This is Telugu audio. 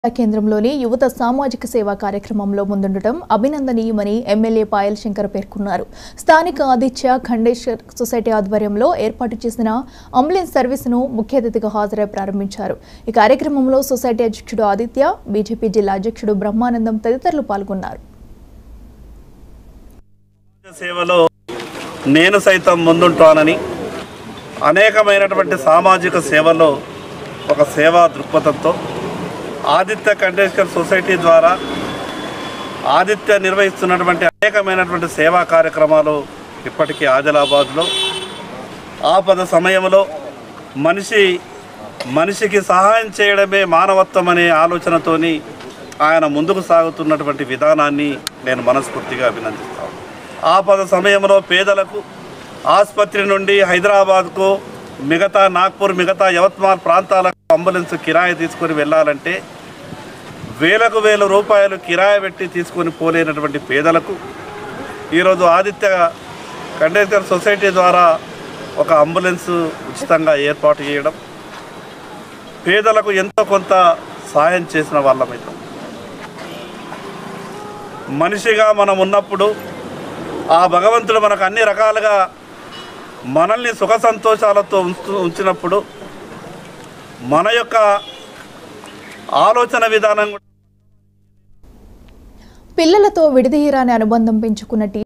కేంద్రంలోని యువత సామాజిక సేవా కార్యక్రమంలో ముందుండటం అభినందనీయమని ఎమ్మెల్యే పాయల్ శంకర్ పేర్కొన్నారు స్థానిక ఆదిత్య ఖండేశ్వర్ సొసైటీ ఆధ్వర్యంలో ఏర్పాటు చేసిన అంబులెన్స్ సర్వీసును ముఖ్య అతిథిగా హాజరై ప్రారంభించారు ఈ కార్యక్రమంలో సొసైటీ అధ్యక్షుడు ఆదిత్య బీజేపీ జిల్లా అధ్యక్షుడు బ్రహ్మానందం తదితరులు పాల్గొన్నారు సేవలో నేను సైతం ముందుంటానని అనేకమైనటువంటి సామాజిక సేవలో ఒక సేవా దృక్పథంతో ఆదిత్య కండేశ్వర్ సొసైటీ ద్వారా ఆదిత్య నిర్వహిస్తున్నటువంటి అనేకమైనటువంటి సేవా కార్యక్రమాలు ఇప్పటికీ ఆదిలాబాద్లో ఆపద సమయంలో మనిషి మనిషికి సహాయం చేయడమే మానవత్వం అనే ఆలోచనతోని ఆయన ముందుకు సాగుతున్నటువంటి విధానాన్ని నేను మనస్ఫూర్తిగా అభినందిస్తాను ఆపద సమయంలో పేదలకు ఆసుపత్రి నుండి హైదరాబాద్కు మిగతా నాగ్పూర్ మిగతా యవత్మాల్ ప్రాంతాలకు అంబులెన్స్ కిరాయి తీసుకొని వెళ్ళాలంటే వేలకు వేల రూపాయలు కిరాయి పెట్టి తీసుకొని పోలేనటువంటి పేదలకు ఈరోజు ఆదిత్య కండక్టర్ సొసైటీ ద్వారా ఒక అంబులెన్స్ ఉచితంగా ఏర్పాటు చేయడం పేదలకు ఎంతో కొంత సాయం చేసిన వాళ్ళమైతాం మనిషిగా మనం ఉన్నప్పుడు ఆ భగవంతుడు మనకు అన్ని రకాలుగా మనల్ని సుఖ సంతోషాలతో ఉంచు ఉంచినప్పుడు మన యొక్క ఆలోచన విధానం కూడా పిల్లలతో విడదీయరాని అనుబంధం పెంచుకున్న టీ